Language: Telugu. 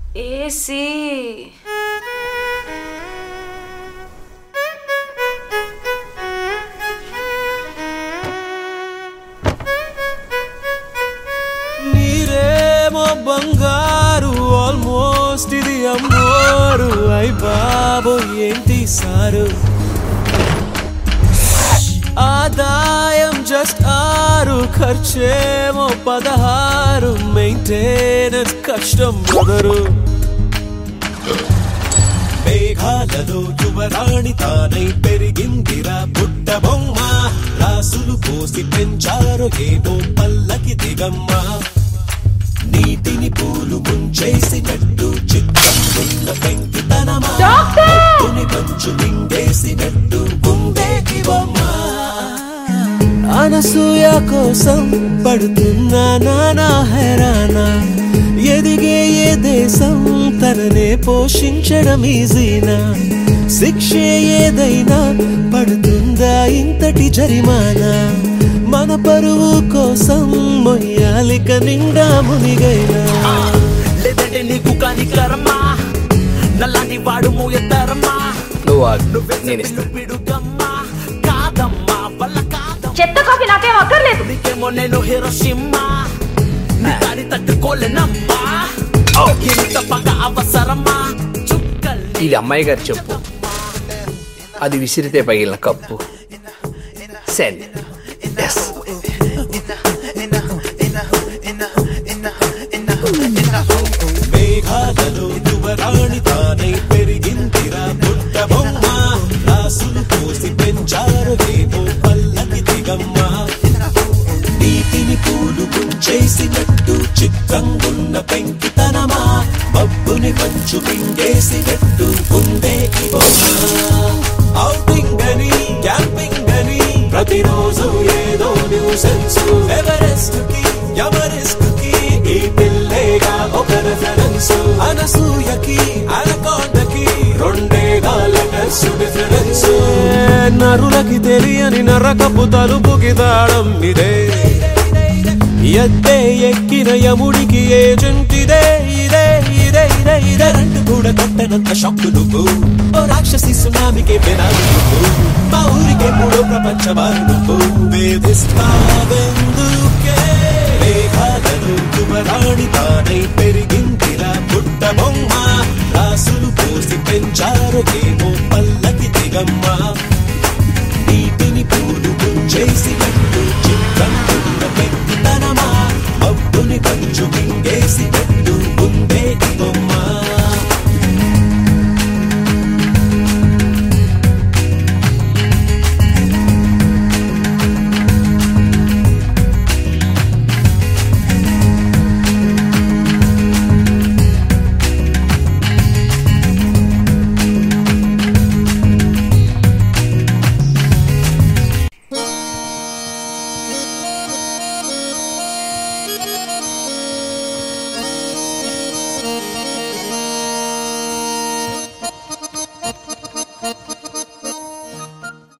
ఏసీ నీరేమో బంగారు ఆల్మోస్ట్ ఇది అమ్మోరు అయ్ బాబు ఏంటి సారు ఆదాయం జస్ట్ ఆరు ఖర్చేమో పదహారు మెయింటెనెన్స్ కష్టం బ్రదరు మేఘాలలో యువరాణి తానై పెరిగిందిరా పుట్ట బొమ్మ రాసులు పోసి పెంచారు ఏమో పల్లకి దిగమ్మ నీటిని పూలు ముంచేసినట్టు చిత్తం ఉన్న పెంకితనమా మబ్బుని మంచు మింగేసినట్టు ఉందేటి బొమ్మ అనసూయ కోసం పడుతున్నా నానా హెరానా ఎదిగే ఏ దేశం తననే పోషించడం ఈజీనా శిక్షే ఏదైనా పడుతుందా ఇంతటి జరిమానా మన పరువు కోసం మొయ్యాలిక నిండా మునిగైనా లేదంటే నీకు కాని కరమా నల్లాని వాడు మూయతరమా నువ్వు ఆగు, నేను ఇస్తాను పిడుగమ్మా కాదమ్మా వల్ల కాదమ్మా చెత్త కాఫీ నాకేం అక్కర్లేదు నీకేమో నేను హీరోషిమ్మా నీ దాని తట్టుకోలేనమ్మా ఇంత పగ అవసరమా చుక్కల్ని ఇది అమ్మాయి గారు చెప్పు అది విసిరితే పగిలిన కప్పు సెండ్ ఎస్ మేఘాలలో యువరాణి తానై పెరిగిందిరా పుట్ట బొమ్మ రాసులు పోసి పెంచారు ఏమో పల్లకి దిగమ్మ నీటిని పూలు చేసినట్టు చిత్రంగున్న పెంకితనమా మబ్బుని మంచు మింగేసినట్టు ఉందే ఈ బొమ్మ ఔటింగ్ అని క్యాంపింగ్ అని ప్రతిరోజు ఏదో న్యూసెన్స్ ఎవరెస్ట్ కి ఎవరెస్ట్ కి ఈ పిల్లేగా ఒక రెఫరెన్స్ అనసూయకి అనకొండకి రెండేగా లెటర్స్ డిఫరెన్స్ నరులకి తెలియని నరకపు తలుపుకి తాళం ఇదే ఎద్దే ఎక్కిన యముడికి ఏజెంట్ ఇదే ఇదే ఇదే ఇదే ఇదే రెండు కూడా కొట్టనంత షాక్ నువ్వు ఓ రాక్షసి సునామికే వినాలి నువ్వు మా ఊరికే మూడో ప్రపంచ వారు నువ్వు వేధిస్తావే